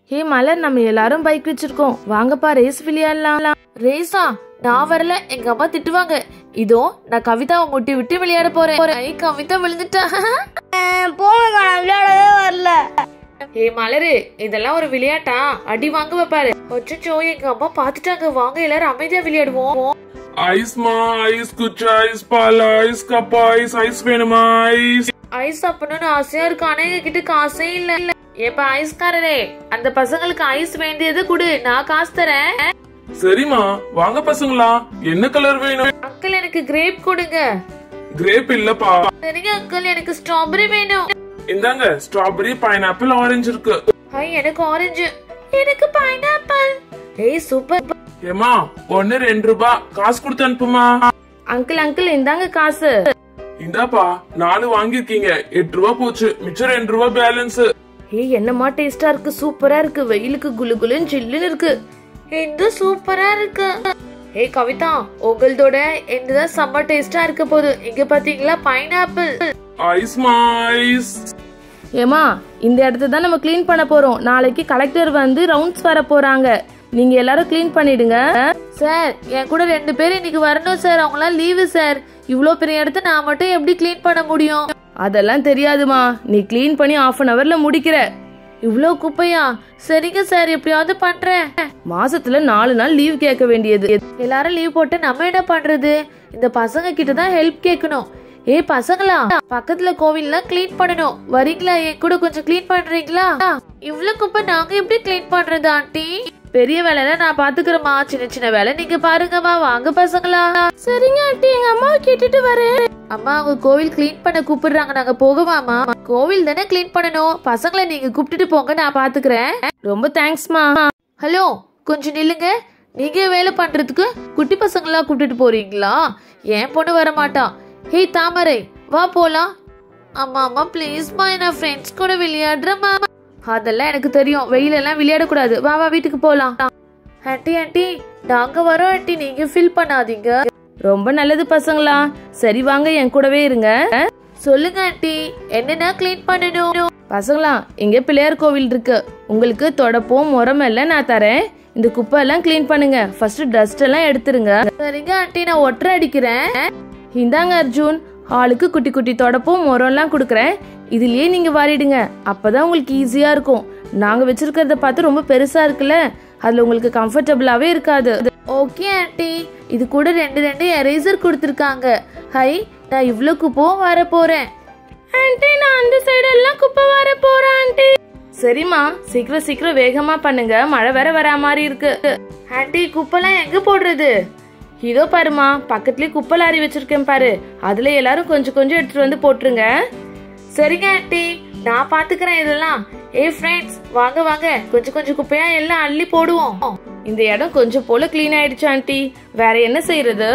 ஹே மலர் நம்ம எல்லாரும் பைக் வச்சிருக்கோம் வாங்கப்பா ரேஸ் விளையாடலாம் ரேஸா நான் வரல எங்க அம்மா திட்டுவாங்க இதோ நான் கவிதாவை முட்டி விட்டு விளையாட போறேன் ஐ, கவிதா விழுந்துட்டா போங்கக்கா நான் விளையாடவே வரல ஏ மலரு இதெல்லாம் ஒரு விளையாட்டா அடி வாங்குவ பாரு அச்சோ எங்க அம்மா பாத்துட்டாங்க வாங்க எல்லாரும் அமைதியா விளையாடுவோம் ஐஸ்மா ஐஸ் குச்சா ஐஸ் பால் ஐஸ் கப்பா ஐஸ் ஐஸ் வேணுமா ஐஸ் ஐஸ் சாப்பிடணும்னு ஆசையா இருக்கு ஆனா எங்க கிட்ட காசே இல்ல இல்ல ஏப்பா ஐஸ்காரரே அந்த பசங்களுக்கு ஐஸ் வேண்டியது குடு நான் காசு தரேன் சரிம்மா வாங்க பசங்களா என்ன கலர் வேணும் அங்கிள் எனக்கு கிரேப் கொடுங்க கிரேப் இல்லப்பா சரிங்க அங்கிள் எனக்கு ஸ்ட்ராபெரி வேணும் இந்தாங்க ஸ்ட்ராபெரி பைனாப்பிள் ஆரஞ்சு இருக்கு ஐ எனக்கு ஆரஞ்சு எனக்கு பைனாப்பிள் ஏய் சூப்பர் ஏமா ஒன்னு ரெண்டு ரூபா காசு கொடுத்து அனுப்புமா அங்கிள் அங்கிள் இந்தாங்க காசு இந்தாப்பா நாலு வாங்கிருக்கீங்க எட்டு ரூபா போச்சு மிச்சம் ரெண்டு ரூபா பேலன்ஸ் ஏய் என்னமா டேஸ்டா இருக்கு சூப்பரா இருக்கு வெயிலுக்கு குளு குளுன்னு ஜில்லுன்னு இருக்கு இந்த சூப்பரா இருக்கு ஏய் கவிதா உங்களதோட என்னதான் செம்ம டேஸ்டா இருக்க போகுது இங்க பாத்தீங்களா பைனாப்பிள் ஐஸ்மா ஐஸ் ஏமா இந்த இடத்த தான் நம்ம க்ளீன் பண்ண போறோம் நாளைக்கு கலெக்டர் வந்து ரவுண்ட்ஸ் வர போறாங்க நீங்க எல்லாரும் க்ளீன் பண்ணிடுங்க சார் என் கூட ரெண்டு பேர் இன்னைக்கு வரணும் சார் அவங்களாம் லீவு சார் இவ்ளோ பெரிய இடத்த நான் மட்டும் எப்படி க்ளீன் பண்ண முடியும் அதெல்லாம் தெரியாதுமா நீ க்ளீன் பண்ணி ஆஃப் அன் ஹவர்ல முடிக்கிற இவ்ளோ குப்பையா சரிங்க சார் எப்படியாவது பண்றேன் மாசத்துல நாலு நாள் லீவ் கேட்க வேண்டியது எல்லாரும் லீவ் போட்டு நம்ம என்ன பண்றது இந்த பசங்க கிட்ட தான் ஹெல்ப் கேட்கணும் ஏய் பசங்களா பக்கத்துல கோவில்ல க்ளீன் பண்ணணும் வரீங்களா என் கூட கொஞ்சம் க்ளீன் பண்றீங்களா இவ்ளோ குப்பை நாங்க எப்படி க்ளீன் பண்றது ஆண்டி பெரிய வேலைல நான் பாத்துக்கிறேம்மா சின்ன சின்ன வேலை நீங்க பாருங்கம்மா வாங்க பசங்களா சரிங்க ஆண்டி எங்க அம்மாவை கேட்டுட்டு வரேன் அம்மா அவங்க கோவில் க்ளீன் பண்ண கூப்பிடுறாங்க நாங்க போகவாமா கோவில் தானே க்ளீன் பண்ணணும் பசங்களை நீங்க கூப்பிட்டுட்டு போங்க நான் பாத்துக்கிறேன் ரொம்ப தேங்க்ஸ்மா ஹலோ கொஞ்சம் நில்லுங்க நீங்க வேலை பண்றதுக்கு குட்டி பசங்களா கூப்பிட்டுட்டு போறீங்களா என் பொண்ணு வர மாட்டா ஹே தாமரை வா போலாம் அம்மா அம்மா ப்ளீஸ்மா நான் ஃப்ரெண்ட்ஸ் கூட விளையாடுறேம்மா அதெல்லாம் எனக்கு தெரியும் வெயிலெல்லாம் விளையாடக்கூடாது வா வா வீட்டுக்கு போலாம் ஆண்டி ஆண்டி நாங்க வரோம் ஆண்டி நீங்க ஃபீல் பண்ணாதீங்க ரொம்ப நல்லது பசங்களா சரி வாங்க என் கூடவே இருங்க சொல்லுங்க ஆண்டி என்னென்ன க்ளீன் பண்ணணும் பசங்களா இங்க பிள்ளையார் கோவில் இருக்கு உங்களுக்கு தொடப்போம் முறமெல்லாம் நான் தரேன் இந்த குப்பை எல்லாம் க்ளீன் பண்ணுங்க ஃபர்ஸ்ட் டஸ்ட் எல்லாம் எடுத்துருங்க சரிங்க ஆண்டி நான் ஒற்றை அடிக்கிறேன் இந்தாங்க அர்ஜுன் ஆளுக்கு குட்டி குட்டி தொடப்பும் முறம்லாம் கொடுக்குறேன் இதுலயே நீங்க வாரிடுங்க அப்பதான் உங்களுக்கு ஈஸியா இருக்கும் நாங்க வச்சிருக்கிறத பார்த்து ரொம்ப பெருசா இருக்குல்ல அதுல உங்களுக்கு கம்ஃபர்டபுளாவே இருக்காது ஓகே ஆண்டி இது கூட ரெண்டு ரெண்டு எரேசர் கொடுத்துருக்காங்க ஹை நான் இவ்ளோ குப்பவும் வர போறேன் ஆண்டி நான் அந்த சைடு எல்லாம் குப்பை வர போறேன் ஆண்டி சரிம்மா சீக்கிரம் சீக்கிரம் வேகமா பண்ணுங்க மழை வேற வரா மாதிரி இருக்கு ஆண்டி குப்பைலாம் எங்க போடுறது இதோ பாருமா பக்கத்துலயே குப்பை லாரி வச்சிருக்கேன் பாரு அதுல எல்லாரும் கொஞ்சம் கொஞ்சம் எடுத்துட்டு வந்து போட்டுருங்க சரிங்க ஆண்டி நான் பாத்துக்கிறேன் இதெல்லாம் ஏய் ஃப்ரெண்ட்ஸ் வாங்க வாங்க கொஞ்சம் கொஞ்சம் குப்பையா எல்லாம் அள்ளி போடுவோம் இந்த இடம் கொஞ்சம் போல க்ளீன் ஆயிடுச்சு ஆண்டி வேற என்ன செய்யறது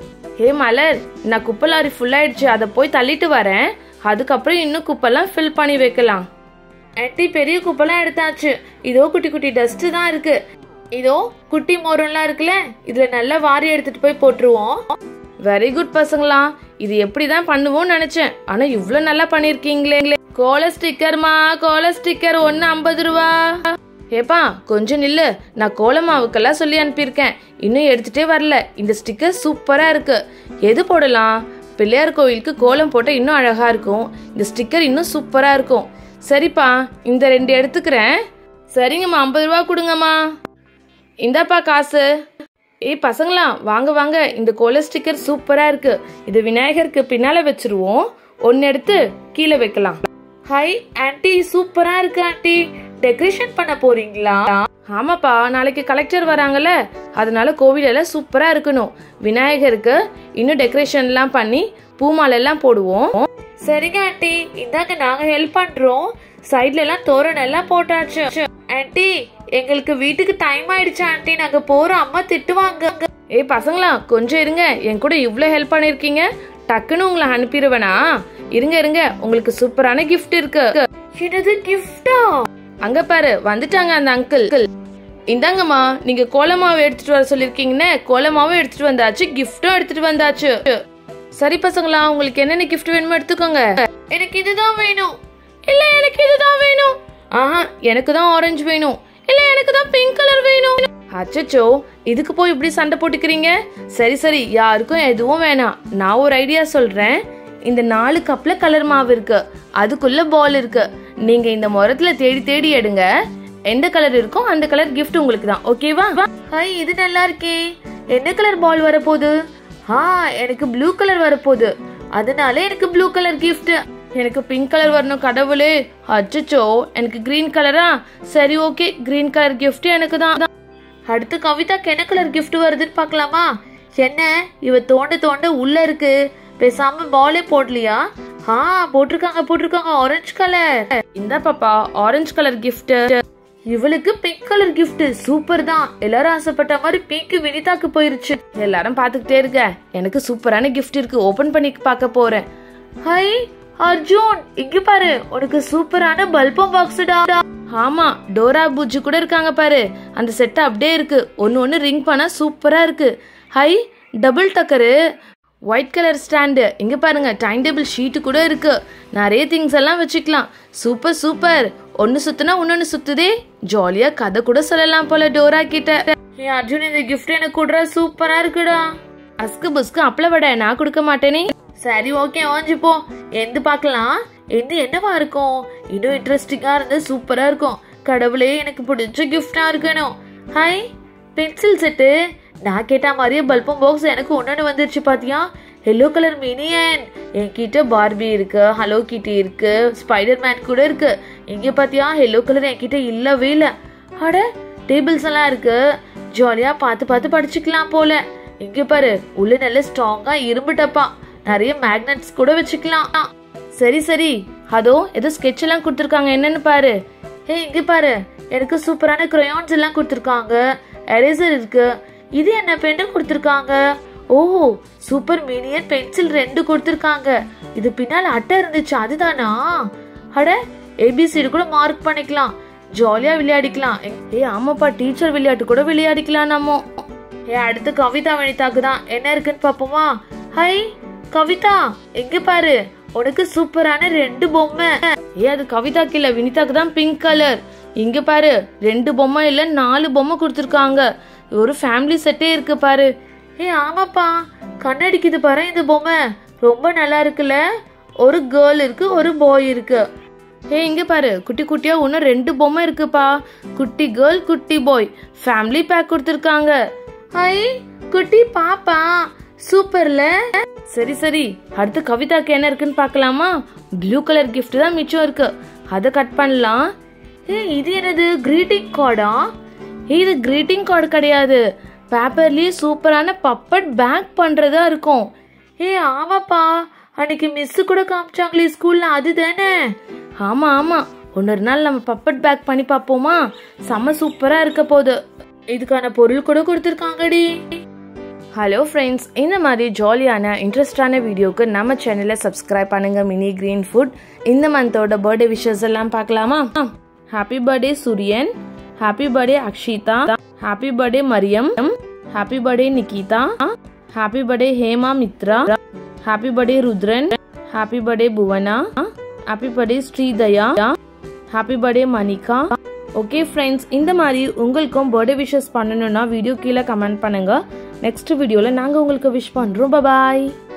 ஏ மலர் நான் குப்பை லாரி ஃபுல் ஆயிடுச்சு அதை போய் தள்ளிட்டு வரேன் அதுக்கப்புறம் இன்னும் குப்பெல்லாம் ஃபில் பண்ணி வைக்கலாம் ஆண்டி பெரிய குப்பெல்லாம் எடுத்தாச்சு இதோ குட்டி குட்டி டஸ்ட் தான் இருக்கு இதோ குட்டி மோரம்லாம் இருக்குல்ல இதுல நல்லா வாரி எடுத்துட்டு போய் போட்டுருவோம் வெரி குட் பசங்களா இது எப்படிதான் பண்ணுவோம்னு நினைச்சேன் ஆனா இவ்ளோ நல்லா பண்ணிருக்கீங்களே கோல ஸ்டிக்கர்மா கோல ஸ்டிக்கர் ஒன்னு ஐம்பது ரூபா ஏப்பா கொஞ்சம் நில்லு நான் கோலமாவுக்கெல்லாம் சொல்லி அனுப்பியிருக்கேன் இன்னும் எடுத்துட்டே வரல இந்த ஸ்டிக்கர் சூப்பரா இருக்கு எது போடலாம் பிள்ளையார் கோயிலுக்கு கோலம் போட்டால் இன்னும் அழகா இருக்கும் இந்த ஸ்டிக்கர் இன்னும் சூப்பரா இருக்கும் சரிப்பா இந்த ரெண்டு எடுத்துக்கிறேன் சரிங்கம்மா ஐம்பது ரூபா கொடுங்கம்மா இந்தாப்பா காசு ஏய் பசங்களா வாங்க வாங்க இந்த கோல ஸ்டிக்கர் சூப்பரா இருக்கு இது விநாயகருக்கு பின்னால வச்சிருவோம் ஒன்னு எடுத்து கீழே வைக்கலாம் ஹை ஆன்ட்டி சூப்பரா இருக்கு ஆன்ட்டி டெக்கரேஷன் பண்ண போறீங்களா ஆமாப்பா நாளைக்கு கலெக்டர் வராங்கல்ல அதனால கோவில் எல்லாம் சூப்பரா இருக்கணும் விநாயகருக்கு இன்னும் டெக்கரேஷன்லாம் பண்ணி பூமாலை எல்லாம் போடுவோம் சரிங்க ஆண்டி இந்தாங்க நாங்க ஹெல்ப் பண்றோம் சைடுல எல்லாம் தோரணம் எல்லாம் போட்டாச்சு ஆண்டி எங்களுக்கு வீட்டுக்கு டைம் ஆயிடுச்சு ஆண்டி நாங்க போறோம் அம்மா திட்டுவாங்க ஏய் பசங்களா கொஞ்சம் இருங்க என் கூட இவ்ளோ ஹெல்ப் பண்ணிருக்கீங்க டக்குன்னு உங்களை அனுப்பிடுவேனா இருங்க இருங்க உங்களுக்கு சூப்பரான gift இருக்கு என்னது கிஃப்டா அங்க பாரு வந்துட்டாங்க அந்த அங்கிள் இந்தாங்கம்மா நீங்க கோலமாவு எடுத்துட்டு வர சொல்லிருக்கீங்கன்னு கோலமாவும் எடுத்துட்டு வந்தாச்சு கிஃப்டும் எடுத்துட்டு வந்தாச்சு சரி பசங்களா உங்களுக்கு என்னென்ன கிஃப்ட் வேணுமோ எடுத்துக்கோங்க எனக்கு இதுதான் வேணும் இல்ல எனக்கு இதுதான் வேணும் ஆஹா எனக்கு தான் ஆரஞ்சு வேணும் இல்ல எனக்கு தான் பிங்க் கலர் வேணும் அச்சச்சோ இதுக்கு போய் இப்படி சண்டை போட்டுக்கிறீங்க சரி சரி யாருக்கும் எதுவும் வேணாம் நான் ஒரு ஐடியா சொல்றேன் இந்த நாலு கப்ல கலர் மாவு இருக்கு அதுக்குள்ள பால் இருக்கு நீங்க இந்த முரத்துல தேடி தேடி எடுங்க எந்த கலர் இருக்கோ அந்த கலர் gift உங்களுக்கு தான் ஓகேவா ஹாய் இது நல்லா இருக்கே என்ன கலர் பால் வரப்போகுது ஆ எனக்கு ப்ளூ கலர் வரப்போகுது அதனால எனக்கு ப்ளூ கலர் gift எனக்கு பிங்க் கலர் வரணும் கடவுளே அச்சச்சோ எனக்கு கிரீன் கலரா சரி ஓகே கிரீன் கலர் gift எனக்கு தான் அடுத்து கவிதாக்கு என்ன கலர் gift வருதுன்னு பார்க்கலாமா என்ன இவ தோண்ட தோண்ட உள்ள இருக்கு பேசாம பாலே போடலையா ஆ போட்டிருக்காங்க போட்டிருக்காங்க ஆரஞ்சு கலர் இந்த பாப்பா ஆரஞ்சு கலர் gift இவளுக்கு பிங்க் கலர் gift சூப்பர் தான் எல்லாரும் ஆசைப்பட்ட மாதிரி பிங்க் வினிதாக்கு போயிருச்சு எல்லாரும் பாத்துக்கிட்டே இருக்க எனக்கு சூப்பரான gift இருக்கு ஓபன் பண்ணி பார்க்க போறேன் ஹை அர்ஜுன் இங்க பாரு உனக்கு சூப்பரான பல்பம் பாக்ஸ்டா ஆமா டோரா பூஜி கூட இருக்காங்க பாரு அந்த செட் அப்படியே இருக்கு ஒன்னு ஒன்னு ரிங் பண்ணா சூப்பரா இருக்கு ஹை டபுள் டக்கரு ஒயிட் கலர் ஸ்டாண்டு இங்க பாருங்க டைம் டேபிள் ஷீட்டு கூட இருக்கு நிறைய திங்ஸ் எல்லாம் வச்சுக்கலாம் சூப்பர் சூப்பர் ஒன்னு சுத்துனா இன்னொன்னு சுத்துதே ஜாலியா கதை கூட சொல்லலாம் போல டோரா கிட்ட ஏ அர்ஜுன் இந்த கிஃப்ட் எனக்கு கொடுற சூப்பரா இருக்குடா அஸ்கு புஸ்கு அப்பள வடை நான் கொடுக்க மாட்டேனே சரி ஓகே வாஞ்சி போ எந்த பார்க்கலாம் எந்த என்னவா இருக்கும் இன்னும் இன்ட்ரெஸ்டிங்கா இருந்து சூப்பரா இருக்கும் கடவுளே எனக்கு பிடிச்ச கிஃப்டா இருக்கணும் ஹாய் பென்சில் செட்டு நான் கேட்ட மாதிரியே பல்பம் பாக்ஸ் எனக்கு ஒன்னொன்னு வந்துருச்சு பாத்தியா எல்லோ கலர் மினியன் என்கிட்ட பார்பி இருக்கு ஹலோ கிட்டி இருக்கு ஸ்பைடர் மேன் கூட இருக்கு இங்க பாத்தியா எல்லோ கலர் என்கிட்ட இல்லவே இல்ல அட டேபிள்ஸ் எல்லாம் இருக்கு ஜாலியா பார்த்து பார்த்து படிச்சுக்கலாம் போல இங்க பாரு உள்ள நல்ல ஸ்ட்ராங்கா இரும்பு டப்பா நிறைய மேக்னெட்ஸ் கூட வச்சுக்கலாம் சரி சரி அதோ ஏதோ ஸ்கெட்ச் எல்லாம் கொடுத்துருக்காங்க என்னன்னு பாரு ஏ இங்க பாரு எனக்கு சூப்பரான crayons எல்லாம் கொடுத்துருக்காங்க எரேசர் இருக்கு இது என்ன பென் கொடுத்துருக்காங்க ஓ சூப்பர் மினியன் பென்சில் ரெண்டு கொடுத்துருக்காங்க இது பின்னால அட்டை இருந்துச்சு அதுதானா அட ஏபிசிடி கூட மார்க் பண்ணிக்கலாம் ஜாலியா விளையாடிக்கலாம் ஏ ஆமாப்பா டீச்சர் விளையாட்டு கூட விளையாடிக்கலாம் நம்ம ஏ அடுத்து கவிதா வனிதாக்கு தான் என்ன இருக்குன்னு பாப்போமா ஹை கவிதா எங்க பாரு உனக்கு சூப்பரான ரெண்டு பொம்மை ஏ அது கவிதாக்கு இல்ல வினிதாக்கு தான் பிங்க் கலர் இங்க பாரு ரெண்டு பொம்மை இல்ல நாலு பொம்மை கொடுத்துருக்காங்க ஒரு ஃபேமிலி செட்டே இருக்கு பாரு ஏ ஆமாப்பா கண்ணடிக்குது பாரு இந்த பொம்மை ரொம்ப நல்லா இருக்குல்ல ஒரு கேர்ள் இருக்கு ஒரு பாய் இருக்கு ஏ இங்க பாரு குட்டி குட்டியா இன்னும் ரெண்டு பொம்மை இருக்குப்பா குட்டி கேர்ள் குட்டி பாய் ஃபேமிலி பேக் கொடுத்துருக்காங்க ஹை குட்டி பாப்பா சூப்பர்ல சரி சரி அடுத்து கவிதாக்கு என்ன இருக்குன்னு பார்க்கலாமா ப்ளூ கலர் gift தான் மிச்சம் இருக்கு அதை கட் பண்ணலாம் ஏ இது என்னது greeting கார்டா இது greeting கார்டு கிடையாது பேப்பர்லயே சூப்பரான பப்பட் பேக் பண்றதா இருக்கும் ஏ ஆமாப்பா அன்னைக்கு மிஸ் கூட காமிச்சாங்களே ஸ்கூல்ல அதுதானே ஆமா ஆமா இன்னொரு நாள் நம்ம பப்பட் பேக் பண்ணி பார்ப்போமா செம்ம சூப்பரா இருக்க போகுது இதுக்கான பொருள் கூட கொடுத்துருக்காங்கடி ஹலோ ஃப்ரெண்ட்ஸ் இந்த மாதிரி ஜாலியான இன்ட்ரெஸ்டான வீடியோக்கு நம்ம சேனலை சப்ஸ்கிரைப் பண்ணுங்க மினி கிரீன் ஃபுட் இந்த மந்தோட பர்த்டே விஷஸ் எல்லாம் பார்க்கலாமா happy birthday Sooriyan happy birthday Akshita happy birthday Mariam happy birthday Nikita happy birthday Hema Mithra happy birthday Rudran happy birthday Bhuvana happy birthday Sridaya happy birthday Manika okay friends இந்த மாதிரி உங்களுக்கும் பர்த்டே விஷஸ் பண்ணணும்னா வீடியோ கீழே கமெண்ட் பண்ணுங்க நெக்ஸ்ட் வீடியோவில் நாங்கள் உங்களுக்கு விஷ் பண்ணுறோம் பாய்